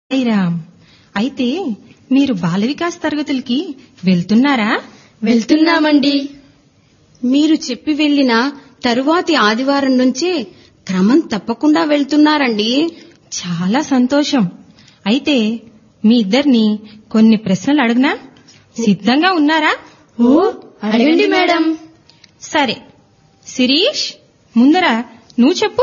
సాయిరామ్ అయితే మీరు బాల వికాస్ తరగతులకి వెళ్తున్నారా వెళ్తున్నామండి మీరు చెప్పి వెళ్ళిన తరువాతి ఆదివారం నుంచే క్రమం తప్పకుండా వెళ్తున్నారండి చాలా సంతోషం అయితే మీ ఇద్దరిని కొన్ని ప్రశ్నలు అడగనా సిద్ధంగా ఉన్నారా ఓ అడగండి మేడం సరే శిరీష్ ముందర నువ్వు చెప్పు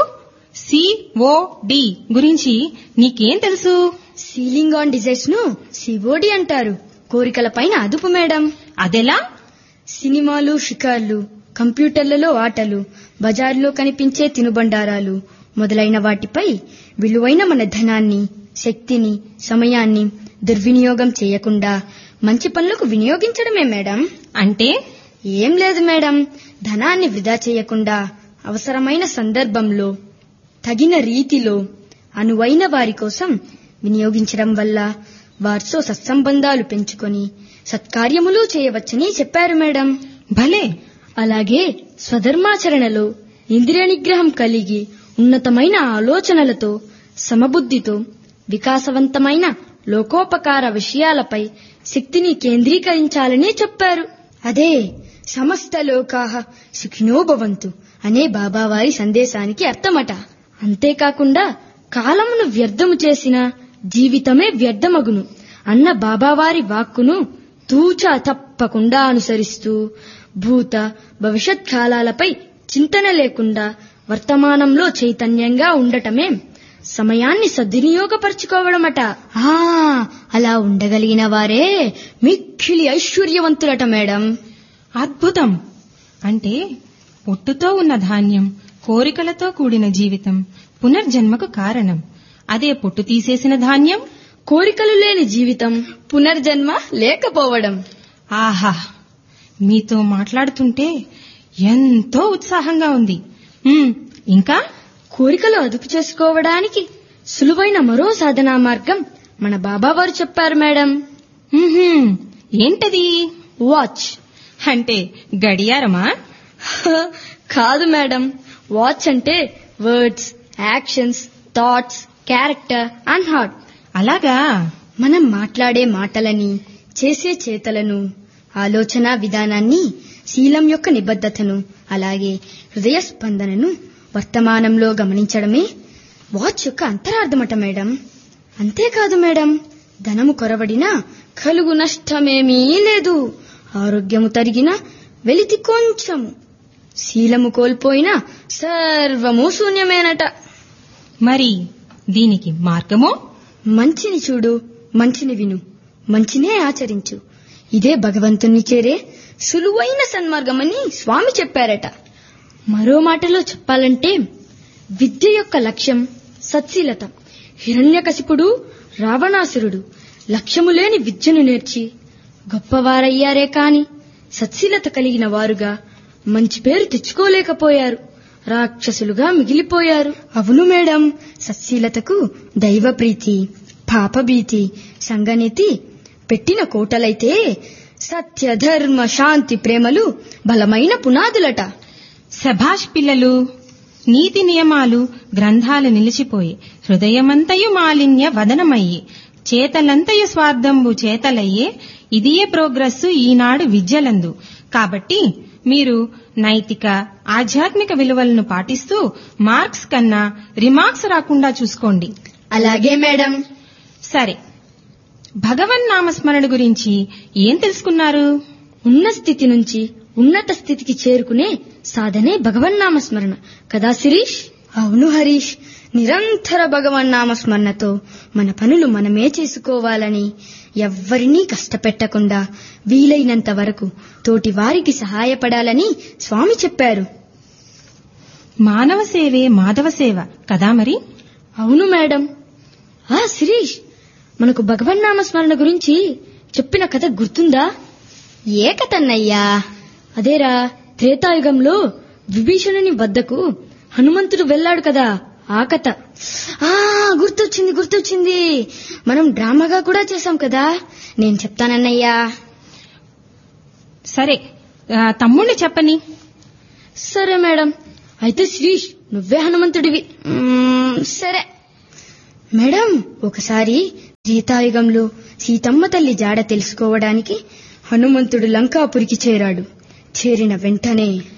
సిఓడి గురించి నీకేం తెలుసు సీలింగ్ ఆన్ డిజైర్స్ ను సివోడి అంటారు కోరికల పైన అదుపు మేడం అదెలా సినిమాలు షికార్లు కంప్యూటర్లలో ఆటలు బజార్లో కనిపించే తినుబండారాలు మొదలైన వాటిపై విలువైన మన ధనాన్ని శక్తిని సమయాన్ని దుర్వినియోగం చేయకుండా మంచి పనులకు వినియోగించడమే మేడం అంటే ఏం లేదు మేడం ధనాన్ని వృధా చేయకుండా అవసరమైన సందర్భంలో తగిన రీతిలో అనువైన వారి కోసం వినియోగించడం వల్ల వారితో సత్సంబంధాలు పెంచుకొని సత్కార్యములు చేయవచ్చని చెప్పారు మేడం భలే అలాగే స్వధర్మాచరణలో ఇంద్రియ నిగ్రహం కలిగి ఉన్నతమైన ఆలోచనలతో సమబుద్ధితో వికాసవంతమైన లోకోపకార విషయాలపై శక్తిని కేంద్రీకరించాలని చెప్పారు అదే సమస్త లోకాహ సుఖినో భవంతు అనే బాబావారి సందేశానికి అర్థమట అంతేకాకుండా కాలమును వ్యర్థము చేసిన జీవితమే వ్యర్థమగును అన్న బాబావారి వాక్కును తూచా తప్పకుండా అనుసరిస్తూ భూత భవిష్యత్ కాలాలపై చింతన లేకుండా వర్తమానంలో చైతన్యంగా ఉండటమే సమయాన్ని సద్వినియోగపరచుకోవడమట ఆ అలా ఉండగలిగిన వారే మిక్కిలి ఐశ్వర్యవంతులట మేడం అద్భుతం అంటే పొట్టుతో ఉన్న ధాన్యం కోరికలతో కూడిన జీవితం పునర్జన్మకు కారణం అదే పొట్టు తీసేసిన ధాన్యం కోరికలు లేని జీవితం పునర్జన్మ లేకపోవడం ఆహా మీతో మాట్లాడుతుంటే ఎంతో ఉత్సాహంగా ఉంది ఉమ్, ఇంకా కోరికలు అదుపు చేసుకోవడానికి సులువైన మరో సాధనా మార్గం మన బాబావారు చెప్పారు మేడం ఉహుం, ఏంటది వాచ్ అంటే గడియారమా కాదు మేడం వాచ్ అంటే words actions thoughts character and heart అలాగా మనం మాట్లాడే మాటలని చేసే చేతలను ఆలోచన విధానాన్ని శీలం యొక్క నిబద్ధతను అలాగే హృదయ స్పందనను వర్తమానంలో గమనించడమే వాచ్ యొక్క అంతరార్థమట మేడం అంతేకాదు మేడం ధనము కొరవడినా కలుగు నష్టమేమీ లేదు ఆరోగ్యము తరిగిన వెలితి కొంచెము శీలము కోల్పోయినా సర్వము శూన్యమేనట మరి దీనికి మార్గమో మంచిని చూడు మంచిని విను మంచినే ఆచరించు ఇదే భగవంతుని చేరే సులువైన సన్మార్గమని స్వామి చెప్పారట మరో మాటలో చెప్పాలంటే విద్య యొక్క లక్ష్యం సత్శీలత హిరణ్యకశిపుడు రావణాసురుడు లక్ష్యము లేని విద్యను నేర్చి గొప్పవారయ్యారే కాని సత్శీలత కలిగిన వారుగా మంచి పేరు తెచ్చుకోలేకపోయారు రాక్షసులుగా మిగిలిపోయారు అవును మేడం సత్శీలతకు దైవ ప్రీతి పాపభీతి సంగనీతి పెట్టిన కోటలైతే సత్య ధర్మ శాంతి ప్రేమలు బలమైన పునాదులట శభాష్ పిల్లలు నీతి నియమాలు గ్రంథాలు నిలిచిపోయి హృదయమంతయు మాలిన్య వదనమయ్యి చేతలంతయు స్వార్థంబు చేతలయ్యే ఇదియే ప్రోగ్రెస్సు ఈనాడు విద్యలందు కాబట్టి మీరు నైతిక ఆధ్యాత్మిక విలువలను పాటిస్తూ మార్క్స్ కన్నా రిమార్క్స్ రాకుండా చూసుకోండి అలాగే మేడం సరే భగవన్ నామస్మరణ గురించి ఏం తెలుసుకున్నారు ఉన్న స్థితి నుంచి ఉన్నత స్థితికి చేరుకునే సాధనే భగవన్నామస్మరణ కదా శిరీష్ అవును హరీష్ నిరంతర భగవన్నామస్మరణతో మన పనులు మనమే చేసుకోవాలని ఎవ్వరినీ కష్టపెట్టకుండా వీలైనంత వరకు తోటి వారికి సహాయపడాలని స్వామి చెప్పారు మానవ సేవే మాధవ సేవ కదా మరి అవును మేడం ఆ శిరీష్ మనకు భగవన్నామస్మరణ గురించి చెప్పిన కథ గుర్తుందా ఏ కథన్నయ్యా అదేరా త్రేతాయుగంలో విభీషణుని వద్దకు హనుమంతుడు వెళ్ళాడు కదా ఆ కథ ఆ గుర్తొచ్చింది గుర్తొచ్చింది మనం డ్రామాగా కూడా చేశాం కదా నేను చెప్తానన్నయ్యా సరే ఆ, తమ్ముణ్ణి చెప్పని సరే మేడం అయితే శ్రీష్ నువ్వే హనుమంతుడివి మ్మ్, సరే మేడం ఒకసారి త్రేతాయుగంలో సీతమ్మ తల్లి జాడ తెలుసుకోవడానికి హనుమంతుడు లంకాపురికి చేరాడు చేరిన వెంటనే